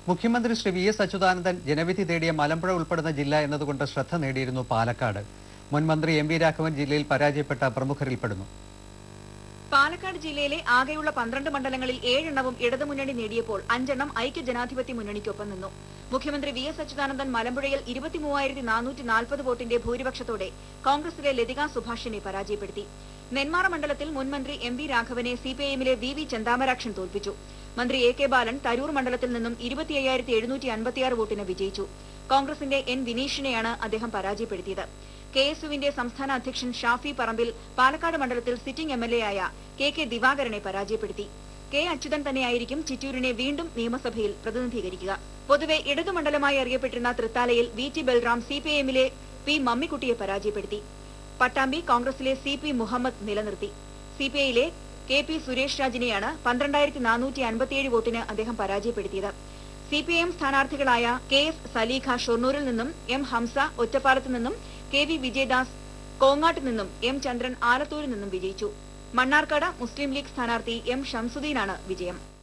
മുഖ്യമന്ത്രി ശ്രീ വി എസ് അച്യുതാനന്ദൻ ജനവിധി തേടിയ മലമ്പുഴ ഉൾപ്പെടുന്ന ജില്ല എന്നതുകൊണ്ട് ശ്രദ്ധ നേടിയിരുന്നു പാലക്കാട് മുൻ മന്ത്രി എം വി രാഘവൻ ജില്ലയിൽ പരാജയപ്പെട്ട പ്രമുഖരിൽപ്പെടുന്നു പാലക്കാട് ജില്ലയിലെ ആകെയുള്ള പന്ത്രണ്ട് മണ്ഡലങ്ങളിൽ ഏഴെണ്ണവും ഇടതുമുന്നണി നേടിയപ്പോൾ അഞ്ചെണ്ണം ഐക്യ ജനാധിപത്യ മുന്നണിക്കൊപ്പം നിന്നു മുഖ്യമന്ത്രി വി എസ് അച്യുതാനന്ദൻ മലമ്പുഴയിൽ ഇരുപത്തിമൂവായിരത്തി നാനൂറ്റി നാൽപ്പത് വോട്ടിന്റെ ഭൂരിപക്ഷത്തോടെ കോൺഗ്രസിലെ ലതിക സുഭാഷിനെ പരാജയപ്പെടുത്തി നെന്മാറ മണ്ഡലത്തിൽ മുൻമന്ത്രി എം വി രാഘവനെ സിപിഐഎമ്മിലെ വി വി ചെന്താമരാക്ഷൻ തോൽപ്പിച്ചു മന്ത്രി എ കെ ബാലൻ തരൂർ മണ്ഡലത്തിൽ നിന്നും ഇരുപത്തി അയ്യായിരത്തി എഴുന്നൂറ്റി അൻപത്തിയാറ് വോട്ടിന് വിജയിച്ചു കോൺഗ്രസിന്റെ എൻ വിനീഷിനെയാണ് അദ്ദേഹം പരാജയപ്പെടുത്തിയത് കെ എസ് യുവിന്റെ സംസ്ഥാന അധ്യക്ഷൻ ഷാഫി പറമ്പിൽ പാലക്കാട് മണ്ഡലത്തിൽ സിറ്റിംഗ് എം എൽ എ ആയ കെ കെ ദിവാകരനെ പരാജയപ്പെടുത്തി കെ അച്യുതൻ തന്നെയായിരിക്കും ചിറ്റൂരിനെ വീണ്ടും നിയമസഭയിൽ പ്രതിനിധീകരിക്കുക പൊതുവെ ഇടതുമണ്ഡലമായി അറിയപ്പെട്ടിരുന്ന തൃത്താലയിൽ വി ടി ബൽറാം സിപിഐഎമ്മിലെ പി മമ്മിക്കുട്ടിയെ പരാജയപ്പെടുത്തി പട്ടാമ്പി കോൺഗ്രസിലെ സി പി മുഹമ്മദ് നിലനിർത്തി സിപിഐയിലെ കെ പി സുരേഷ് രാജിനെയാണ് പന്ത്രണ്ടായിരത്തി നാനൂറ്റി അൻപത്തിയേഴ് വോട്ടിന് അദ്ദേഹം പരാജയപ്പെടുത്തിയത് സിപിഐഎം സ്ഥാനാർത്ഥികളായ കെ എസ് സലീഖ ഷൊർണൂരിൽ നിന്നും എം ഹംസ ഒറ്റപ്പാലത്ത് നിന്നും കെ വി വിജയദാസ് കോങ്ങാട്ട് നിന്നും എം ചന്ദ്രൻ ആലത്തൂരിൽ നിന്നും വിജയിച്ചു മണ്ണാർക്കാട് മുസ്ലിം ലീഗ് സ്ഥാനാർത്ഥി എം ഷംസുദ്ദീനാണ് വിജയം